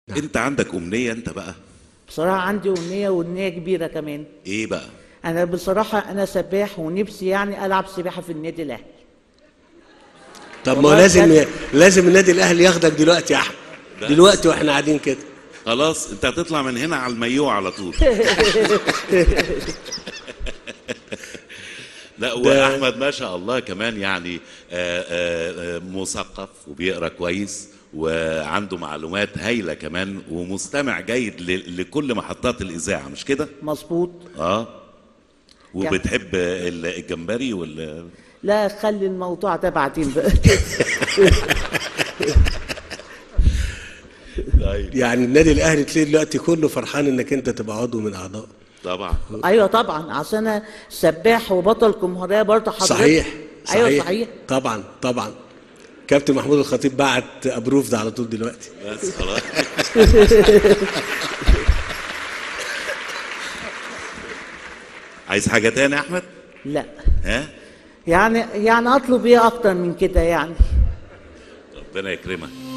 انت عندك امنيه انت بقى بصراحة عندي أمنية وأمنية كبيرة كمان ايه بقى أنا بصراحة أنا سباح ونفسي يعني ألعب سباحة في النادي الأهلي طب ما هو والله لازم بجد. لازم النادي الاهلي ياخدك دلوقتي يا احمد بس. دلوقتي واحنا قاعدين كده خلاص انت هتطلع من هنا على المايو على طول لا واحمد ما شاء الله كمان يعني آه، آه، آه، مثقف وبيقرا كويس وعنده معلومات هايله كمان ومستمع جيد ل- لكل محطات الاذاعه مش كده مظبوط اه وبتحب ال- الجمبري وال لا خلي الموضوع ده بعدين بقى طيب يعني النادي الاهلي تلاقي دلوقتي كله فرحان انك انت تبقى عضو من اعضاء طبعا أيوة طبعا عشان أنا سباح وبطل جمهورية برضه حضرتك صحيح صحيح أيوة صحيح طبعا طبعا كابتن محمود الخطيب بعت ابروف ده على طول دلوقتي بس خلاص عايز حاجه تاني يا احمد لا ها يعني يعني أطلب إيه أكتر من كده يعني ربنا يكرمك